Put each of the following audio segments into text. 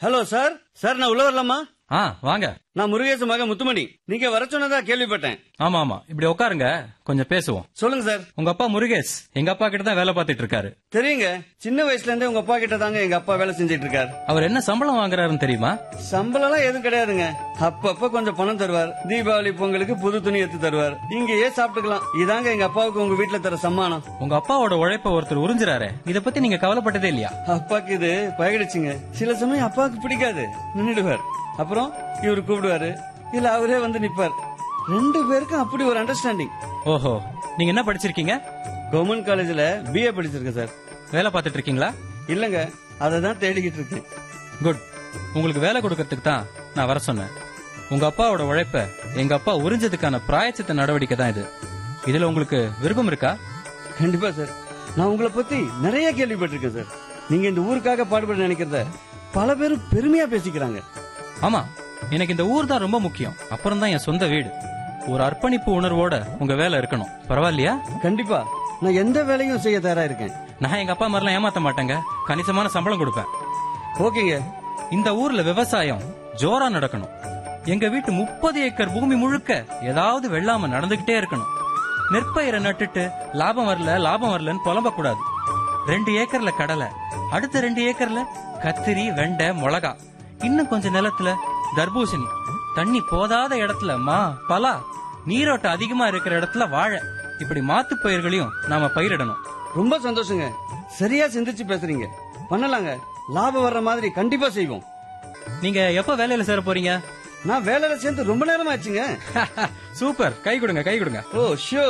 hello sir sir நான் உள்ள வரலாமா ஆ வாங்க நான் முருகேச மகன் முத்துமணி நீங்க வர சொன்னதா கேள்விப்பட்டேன் ஆமா ஆமா இப்படி உட்காருங்க கொஞ்சம் பேசுவோம் சொல்லுங்க சார் உங்க அப்பா முருகேஷ் எங்க அப்பா கிட்ட தான் வேலை பார்த்துட்டு இருக்காரு தெரியுங்க சின்ன வயசுல இருந்தே உங்க அப்பா கிட்ட தாங்க எங்க அப்பா வேலை செஞ்சிட்டு இருக்காரு அவர் என்ன சம்பளம் வாங்குறாருன்னு தெரியுமா சம்பளம் எல்லாம் எதுவும் கிடையாதுங்க அப்பப்ப கொஞ்சம் பணம் தருவார் தீபாவளி பொங்கலுக்கு புது துணி எடுத்து தருவார் இங்கேயே சாப்பிட்டுக்கலாம் இதாங்க எங்க அப்பாவுக்கு உங்க வீட்டுல தர சம்மானம் உங்க அப்பாவோட உழைப்ப ஒருத்தர் உறிஞ்சுறாரு இத பத்தி நீங்க கவலைப்பட்டதே இல்லையா அப்பாக்கு இது பழகிடுச்சுங்க சில சமயம் அப்பாவுக்கு பிடிக்காது நின்னுடுவார் அப்புறம் இவர் கூப்பிடுவாரு இல்ல அவரே வந்து நிப்பார் ரெண்டு பேருக்கும் அப்படி ஒரு அண்டர்ஸ்டாண்டிங் ஓஹோ நீங்க என்ன படிச்சிருக்கீங்க கவர்மெண்ட் காலேஜ்ல பிஏ படிச்சிருக்கேன் சார் வேலை பார்த்துட்டு இருக்கீங்களா இல்லங்க அதை தான் தேடிக்கிட்டு இருக்கேன் குட் உங்களுக்கு வேலை கொடுக்கறதுக்கு தான் நான் வர சொன்னேன் உங்க அப்பாவோட உழைப்ப எங்க அப்பா உறிஞ்சதுக்கான பிராயச்சித்த நடவடிக்கை தான் இது இதுல உங்களுக்கு விருப்பம் இருக்கா கண்டிப்பா சார் நான் உங்களை பத்தி நிறைய கேள்விப்பட்டிருக்கேன் சார் நீங்க இந்த ஊருக்காக பாடுபட நினைக்கிறத பல பேரும் பெருமையா பேசிக்கிறாங்க ஆமா எனக்கு இந்த ஊர் தான் ரொம்ப முக்கியம் அப்புறம் தான் என் சொந்த வீடு ஒரு அர்ப்பணிப்பு உணர்வோட உங்க வேலை இருக்கணும் பரவாயில்லையா கண்டிப்பா நான் எந்த வேலையும் செய்ய தயாரா இருக்கேன் நான் எங்க அப்பா மாதிரிலாம் ஏமாத்த மாட்டேங்க கணிசமான சம்பளம் கொடுப்பேன் ஓகேங்க இந்த ஊர்ல விவசாயம் ஜோரா நடக்கணும் எங்க வீட்டு முப்பது ஏக்கர் பூமி முழுக்க ஏதாவது வெள்ளாம நடந்துகிட்டே இருக்கணும் நெற்பயிரை நட்டுட்டு லாபம் வரல லாபம் வரலன்னு புலம்ப கூடாது ரெண்டு ஏக்கர்ல கடலை அடுத்த ரெண்டு ஏக்கர்ல கத்திரி வெண்டை மிளகா இன்னும் கொஞ்ச நிலத்துல தர்பூசணி தண்ணி போதாத இடத்துல மா பலா நீரோட்டம் அதிகமா இருக்கிற இடத்துல வாழை இப்படி மாத்து பயிர்களையும் நாம பயிரிடணும் ரொம்ப சந்தோஷங்க சரியா சிந்திச்சு பேசுறீங்க பண்ணலாங்க லாபம் வர்ற மாதிரி கண்டிப்பா செய்வோம் நீங்க எப்ப வேலையில சேர போறீங்க நான் வேலையில சேர்ந்து ரொம்ப நேரம் ஆச்சுங்க சூப்பர் கை கொடுங்க கை கொடுங்க ஓ ஷோ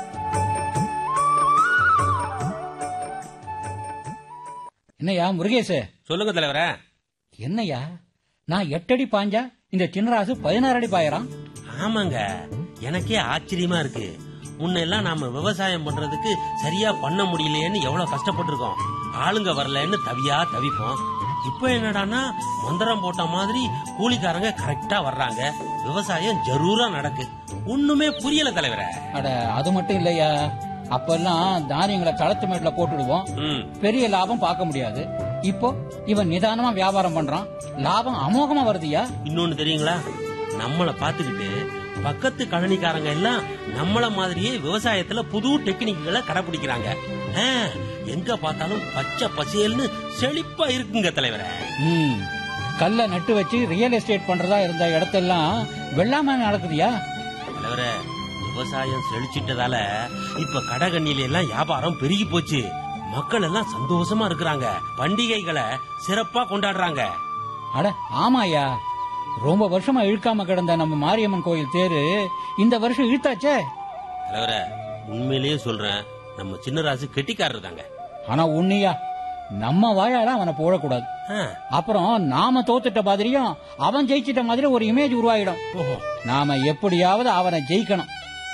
என்னய்யா முருகேசு சொல்லுங்க தலைவரே என்னய்யா நான் எட்டடி பாஞ்சா இந்த சின்னராசு பதினாறு அடி பாயறான் ஆமாங்க எனக்கே ஆச்சரியமா இருக்கு முன்னெல்லாம் நாம விவசாயம் பண்றதுக்கு சரியா பண்ண முடியலையேன்னு எவ்வளவு கஷ்டப்பட்டிருக்கோம் ஆளுங்க வரலன்னு தவியா தவிப்போம் இப்போ என்னடான்னா மந்திரம் போட்ட மாதிரி கூலிக்காரங்க கரெக்டா வர்றாங்க விவசாயம் ஜரூரா நடக்கு ஒண்ணுமே புரியல தலைவரே அட அது மட்டும் இல்லையா அப்பெல்லாம் தானியங்களை களத்து மேட்ல போட்டுடுவோம் ம் பெரிய லாபம் பார்க்க முடியாது இப்போ இவன் நிதானமா வியாபாரம் பண்றான் லாபம் அமோகமா வருதுயா இன்னொன்னு தெரியுங்களா நம்மள பாத்துக்கிட்டு பக்கத்து கழனிக்காரங்க எல்லாம் நம்மள மாதிரியே விவசாயத்துல புது டெக்னிக்குகளை கடைபிடிக்கிறாங்க ஆ, எங்க பார்த்தாலும் பச்சை பசேல்னு செழிப்பா இருக்குங்க தலைவரே ம் கல்ல நட்டு வச்சு ரியல் எஸ்டேட் பண்றதா இருந்த இடத்தெல்லாம் வெள்ளாம நடக்குதுயா தலைவரே விவசாயம் செழிச்சிட்டதால இப்ப கடகண்ணில எல்லாம் வியாபாரம் பெருகி போச்சு மக்கள் எல்லாம் சந்தோஷமா இருக்கிறாங்க பண்டிகைகளை சிறப்பா கொண்டாடுறாங்க அட ஆமாயா ரொம்ப வருஷமா இழுக்காம கிடந்த நம்ம மாரியம்மன் கோயில் தேரு இந்த வருஷம் இழுத்தாச்சே தலைவரே உண்மையிலேயே சொல்றேன் நம்ம சின்னராசு கெட்டிக்காரர் தாங்க ஆனா உன்னையா நம்ம வாயால அவனை போடக்கூடாது ஆ, அப்புறம் நாம தோத்துட்ட மாதிரியும் அவன் ஜெயிச்சிட்ட மாதிரி ஒரு இமேஜ் உருவாயிடும் ஓஹோ நாம எப்படியாவது அவனை ஜெயிக்கணும்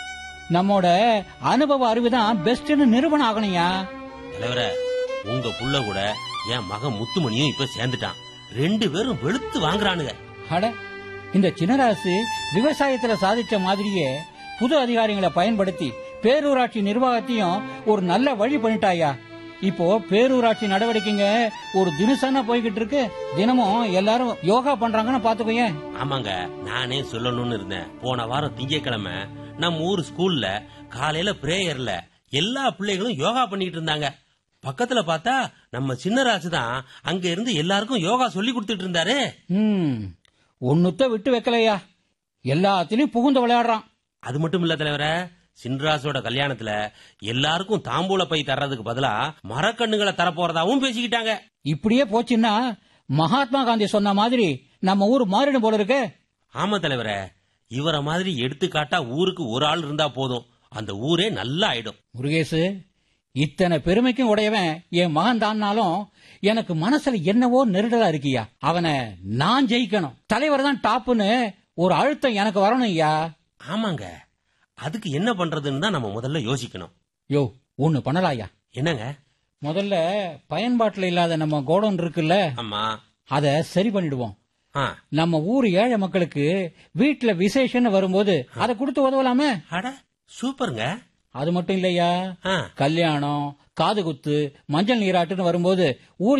நம்மோட அனுபவ அறிவு தான் பெஸ்ட்னு நிரூபணம் ஆகணும்யா தலைவரே உங்க புள்ள கூட என் மகன் முத்துமணியும் இப்ப சேர்ந்துட்டான் ரெண்டு பேரும் வெளுத்து வாங்குறானுங்க அட இந்த சின்னராசு விவசாயத்துல சாதிச்ச மாதிரியே புது அதிகாரிகளை பயன்படுத்தி பேரூராட்சி நிர்வாகத்தையும் ஒரு நல்ல வழி பண்ணிட்டாயா இப்போ பேரூராட்சி நடவடிக்கைங்க ஒரு தினசனா போய்கிட்டு இருக்கு தினமும் எல்லாரும் யோகா பண்றாங்கன்னு பாத்துக்கோயேன் ஆமாங்க நானே சொல்லணும்னு இருந்தேன் போன வாரம் திங்கட்கிழமை நம்ம ஊர் ஸ்கூல்ல காலையில பிரேயர்ல எல்லா பிள்ளைகளும் யோகா பண்ணிட்டு இருந்தாங்க பக்கத்துல பார்த்தா நம்ம சின்னராசு தான் அங்க இருந்து எல்லாருக்கும் யோகா சொல்லி கொடுத்துட்டு இருந்தாரு ம் ஒன்னுத்த விட்டு வைக்கலையா எல்லாத்திலயும் புகுந்து விளையாடுறான் அது மட்டும் இல்ல தலைவரே சின்ராசோட கல்யாணத்துல எல்லாருக்கும் தாம்பூல பை தர்றதுக்கு பதிலா மரக்கண்ணுகளை தரப்போறதாவும் பேசிக்கிட்டாங்க இப்படியே போச்சுன்னா மகாத்மா காந்தி சொன்ன மாதிரி நம்ம ஊர் மாறிடும் போல இருக்கு ஆமா தலைவரே இவர மாதிரி எடுத்துக்காட்டா ஊருக்கு ஒரு ஆள் இருந்தா போதும் அந்த ஊரே நல்லா ஆயிடும் முருகேசு இத்தனை பெருமைக்கும் உடையவன் என் மகன் தான்னாலும் எனக்கு மனசுல என்னவோ நெருடலா இருக்கியா அவனை நான் ஜெயிக்கணும் தலைவர் தான் டாப்புன்னு ஒரு அழுத்தம் எனக்கு வரணும் ஐயா ஆமாங்க அதுக்கு என்ன பண்றதுன்னு தான் நம்ம முதல்ல யோசிக்கணும் யோ ஒன்னு பண்ணலாயா என்னங்க முதல்ல பயன்பாட்டுல இல்லாத நம்ம கோடவுன் இருக்குல்ல ஆமா அத சரி பண்ணிடுவோம் ஆ, நம்ம ஊர் ஏழை மக்களுக்கு வீட்டுல விசேஷம்னு வரும்போது அதை கொடுத்து உதவலாமே அட சூப்பருங்க அது மட்டும் இல்லையா ஆ கல்யாணம் காது குத்து மஞ்சள் நீராட்டுன்னு வரும்போது ஊர்